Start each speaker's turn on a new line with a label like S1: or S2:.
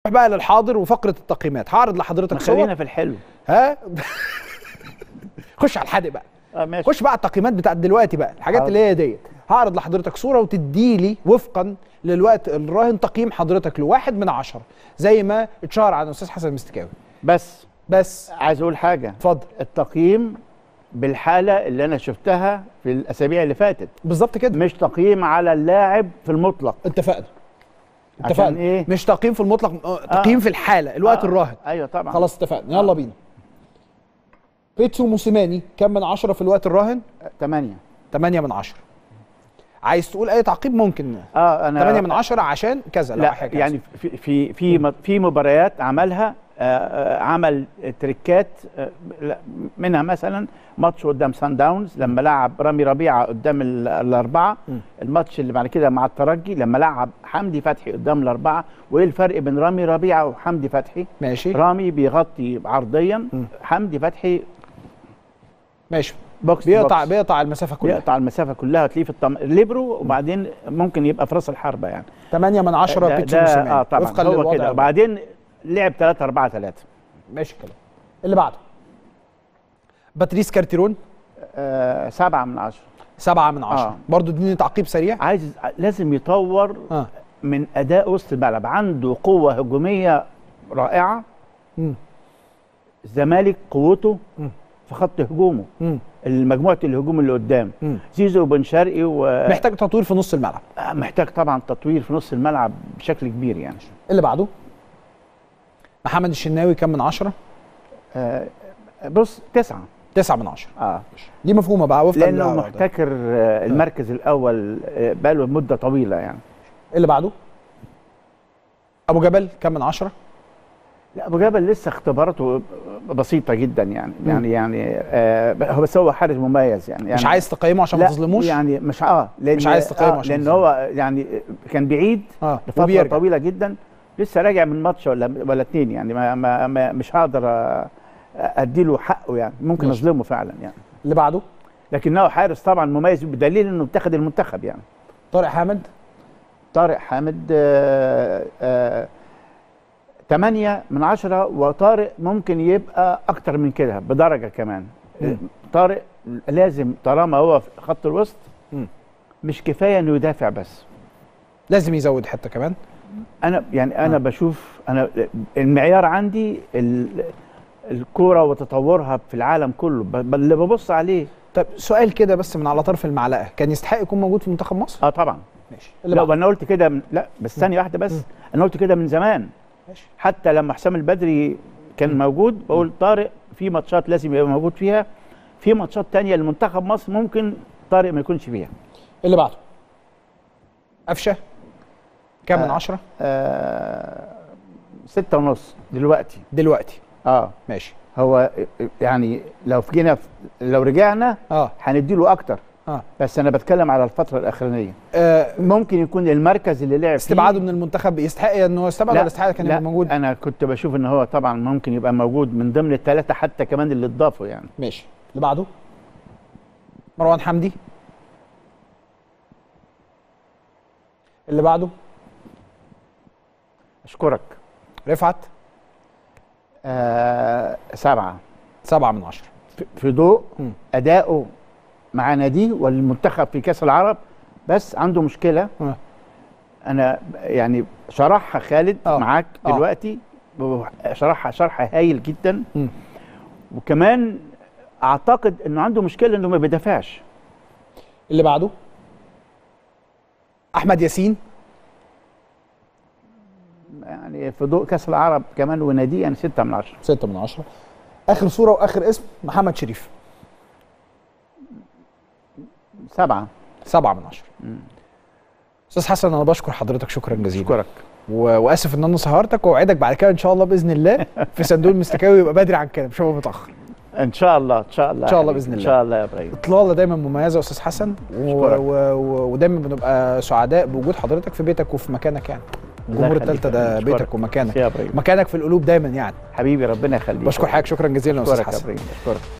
S1: نروح بقى للحاضر وفقره التقييمات هعرض لحضرتك صور
S2: خلينا في الحلو
S1: ها خش على الحادق بقى
S2: اه ماشي
S1: خش بقى على التقييمات بتاعت دلوقتي بقى الحاجات
S2: حاضر.
S1: اللي هي ديت هعرض لحضرتك صوره وتدي لي وفقا للوقت الراهن تقييم حضرتك لواحد من عشرة زي ما اتشهر عن الاستاذ حسن المستكاوي
S2: بس
S1: بس
S2: عايز اقول حاجه
S1: اتفضل
S2: التقييم بالحاله اللي انا شفتها في الاسابيع اللي فاتت
S1: بالظبط كده
S2: مش تقييم على اللاعب في المطلق
S1: اتفقنا
S2: عشان
S1: اتفقنا
S2: ايه
S1: مش تقييم في المطلق آه، تقييم في الحاله الوقت
S2: آه،
S1: الراهن
S2: ايوه طبعا
S1: خلاص اتفقنا يلا بينا بيتسو موسيماني كم من عشرة في الوقت الراهن
S2: 8
S1: 8 من عشرة عايز تقول اي تعقيب ممكن
S2: اه انا
S1: 8 من عشرة عشان كذا لو
S2: لا
S1: حاجة
S2: يعني في في في م- في مباريات عملها آه، آه، عمل تريكات آه، لا، منها مثلا ماتش قدام سان داونز لما لعب رامي ربيعه قدام ال- الاربعه
S1: م.
S2: الماتش اللي بعد كده مع الترجي لما لعب حمدي فتحي قدام الاربعه وايه الفرق بين رامي ربيعه وحمدي فتحي
S1: ماشي
S2: رامي بيغطي عرضيا
S1: م.
S2: حمدي فتحي
S1: ماشي
S2: بوكس
S1: بيقطع
S2: بوكس.
S1: بيقطع المسافه كلها
S2: بيقطع المسافه كلها وتلاقيه في الطم... الليبرو وبعدين ممكن يبقى في راس الحربه يعني
S1: 8 من 10
S2: ده-
S1: بيتسو
S2: ده-
S1: موسيماني
S2: اه طبعا
S1: وفقا
S2: هو
S1: للوضع
S2: كده
S1: ده.
S2: وبعدين لعب 3 4 3
S1: ماشي الكلام اللي بعده باتريس كارتيرون
S2: آه سبعة من عشرة
S1: 7 من 10
S2: آه.
S1: برضه اديني تعقيب سريع
S2: عايز لازم يطور
S1: اه
S2: من اداء وسط الملعب عنده قوه هجوميه رائعه
S1: مم.
S2: الزمالك قوته
S1: مم.
S2: في خط هجومه
S1: مم.
S2: المجموعه الهجوم اللي قدام
S1: مم.
S2: زيزو وبن شرقي
S1: محتاج تطوير في نص الملعب
S2: ومحتاج طبعا تطوير في نص الملعب بشكل كبير يعني
S1: اللي بعده محمد الشناوي كم من 10
S2: آه بص تسعة
S1: 9 من 10
S2: اه
S1: دي مفهومه بقى وفقا
S2: لانه
S1: للوضع ده.
S2: محتكر آه المركز الاول آه بقاله مده طويله يعني
S1: اللي بعده ابو جبل كم من 10
S2: لا ابو جبل لسه اختباراته بسيطه جدا يعني
S1: مم.
S2: يعني يعني آه هو بس هو حارس مميز يعني, يعني
S1: مش عايز تقيمه عشان ما
S2: لا،
S1: تظلموش
S2: يعني مش اه لان
S1: مش عايز تقيمه
S2: آه
S1: عشان
S2: لان
S1: تظلمه.
S2: هو يعني كان بعيد
S1: اه
S2: لفتره
S1: وبيرجع
S2: طويله جدا لسه راجع من ماتش ولا ولا اتنين يعني ما, ما, ما مش هقدر آه، اديله حقه يعني ممكن
S1: ماشي.
S2: اظلمه فعلا يعني
S1: اللي بعده
S2: لكنه حارس طبعا مميز بدليل انه اتخذ المنتخب يعني
S1: طارق حامد
S2: طارق حامد آه آه 8 من عشرة وطارق ممكن يبقى اكتر من كده بدرجه كمان
S1: مم.
S2: طارق لازم طالما هو في خط الوسط
S1: مم.
S2: مش كفايه انه يدافع بس
S1: لازم يزود حته كمان
S2: انا يعني انا
S1: آه.
S2: بشوف انا المعيار عندي ال- الكوره وتطورها في العالم كله ب- ب- اللي ببص عليه
S1: طب سؤال كده بس من على طرف المعلقه كان يستحق يكون موجود في منتخب مصر
S2: اه طبعا
S1: ماشي
S2: لا وانا قلت كده من لا بس ثانيه واحده بس
S1: مم.
S2: انا قلت كده من زمان
S1: ماشي
S2: حتى لما حسام البدري كان موجود بقول طارق في ماتشات لازم يبقى موجود فيها في ماتشات تانية لمنتخب مصر ممكن طارق ما يكونش فيها
S1: اللي بعده قفشه كم من
S2: آه.
S1: 10
S2: آه ستة ونص دلوقتي
S1: دلوقتي
S2: اه
S1: ماشي
S2: هو يعني لو في جينا لو رجعنا
S1: اه
S2: هنديله اكتر
S1: اه,
S2: بس انا بتكلم على الفتره الاخرانيه
S1: آه
S2: ممكن يكون المركز اللي لعب فيه
S1: استبعاده من المنتخب يستحق ان هو يستبعد ولا يستحق كان
S2: لا
S1: يبقى موجود
S2: انا كنت بشوف ان هو طبعا ممكن يبقى موجود من ضمن الثلاثه حتى كمان اللي اتضافوا يعني
S1: ماشي اللي بعده مروان حمدي اللي بعده
S2: اشكرك
S1: رفعت
S2: آه سبعه
S1: سبعة من عشرة
S2: في- في ضوء
S1: مم.
S2: اداؤه مع ناديه والمنتخب في كاس العرب بس عنده مشكله
S1: آه.
S2: انا يعني شرحها خالد
S1: آه.
S2: معاك
S1: آه.
S2: دلوقتي شرحها شرح هايل جدا
S1: مم.
S2: وكمان اعتقد انه عنده مشكله انه ما بيدافعش
S1: اللي بعده احمد ياسين
S2: يعني في ضوء كاس العرب كمان وناديه يعني ستة من عشرة
S1: ستة من عشرة اخر صورة واخر اسم محمد شريف
S2: سبعة
S1: سبعة من عشرة
S2: مم.
S1: استاذ حسن انا بشكر حضرتك شكرا جزيلا
S2: اشكرك
S1: و... واسف ان انا سهرتك واوعدك بعد كده ان شاء الله باذن الله في صندوق المستكاوي يبقى بدري عن كده مش هبقى متاخر
S2: ان شاء الله ان شاء الله
S1: إن شاء
S2: يا
S1: الله
S2: حبيبي.
S1: بإذن
S2: ان
S1: الله.
S2: شاء الله يا ابراهيم
S1: اطلاله دايما مميزه يا استاذ حسن و...
S2: أشكرك.
S1: و... و... ودايما بنبقى سعداء بوجود حضرتك في بيتك وفي مكانك يعني
S2: الله
S1: الجمهور
S2: يخليك
S1: الثالثه
S2: يا
S1: ده
S2: حبيبي.
S1: بيتك
S2: أشكرك.
S1: ومكانك
S2: يا ابراهيم
S1: مكانك في القلوب دايما يعني
S2: حبيبي ربنا يخليك
S1: بشكر حضرتك شكرا جزيلا يا استاذ
S2: اشكرك يا
S1: حسن
S2: ابراهيم اشكرك